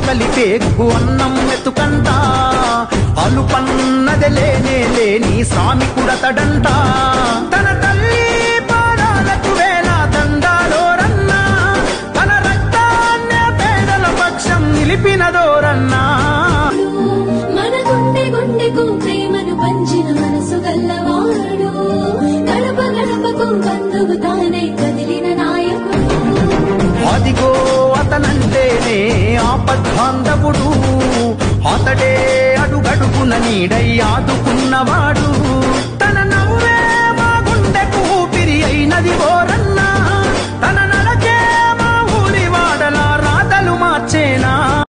ఆకలి పేగు అన్నం ఎత్తుకంట అలుపన్నది లేనే లేని శ్రామికుడతడంట తన తల్లి పాదాలకు వేల దండాలోరన్నా తన రక్తాన్నే పేదల పక్షం నిలిపినదోరన్నా మన గుండె గుండెకు ప్రేమను పంచిన మనసు గల్లవాడు గడప గడపకు బంధువు తానే కదిలిన నాయకుడు అదిగో అతనంటేనే ఆపద్బాంధవుడు అతడే అడుగడుగున నీడై ఆదుకున్నవాడు